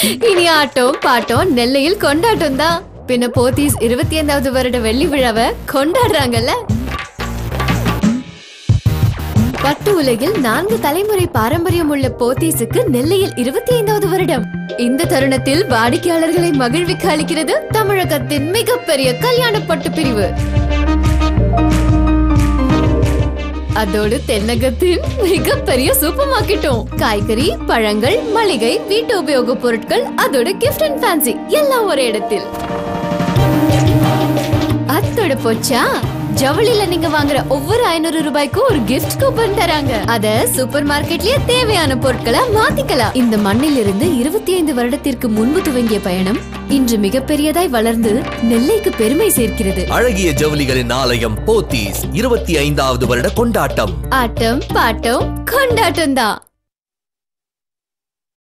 இனி ஆட்டம் பாட்டம் நெல்லையில் கொண்டாட்டம் தான் பின்ன போத்தீஸ் இருபத்தி ஐந்தாவது வருட வெள்ளி விழாவை கொண்டாடுறாங்கல்ல பட்டு உலகில் நான்கு தலைமுறை பாரம்பரியம் உள்ள போத்தீஸுக்கு நெல்லையில் இருபத்தி ஐந்தாவது வருடம் இந்த தருணத்தில் வாடிக்கையாளர்களை மகிழ்விக்க அளிக்கிறது தமிழகத்தின் மிகப்பெரிய கல்யாண பட்டு பிரிவு அதோடு தென்னகத்தின் மிகப்பெரிய சூப்பர் மார்க்கெட்டும் காய்கறி பழங்கள் மளிகை வீட்டு உபயோகப் பொருட்கள் அதோட கிஃப்ட் அண்ட் ஃபேன்சி எல்லாம் ஒரே இடத்தில் அத்தோட போச்சா ஜவுளில நீங்க வாங்குற ஒவ்வொரு ஐநூறு ரூபாய்க்கும் ஒரு கிஃப்ட் கூப்பன் தராங்க அத சூப்பர் மார்க்கெட்லயே தேவையான பொருட்களை மாத்திக்கலாம் இந்த மண்ணில் இருந்து இருபத்தி ஐந்து வருடத்திற்கு முன்பு துவங்கிய பயணம் இன்று மிகப்பெரியதாய் வளர்ந்து நெல்லைக்கு பெருமை சேர்க்கிறது அழகிய ஜவுளிகளின் ஆலயம் போத்தீஸ் இருபத்தி ஐந்தாவது வருட கொண்டாட்டம் ஆட்டம் பாட்டம் கொண்டாட்டம் தான்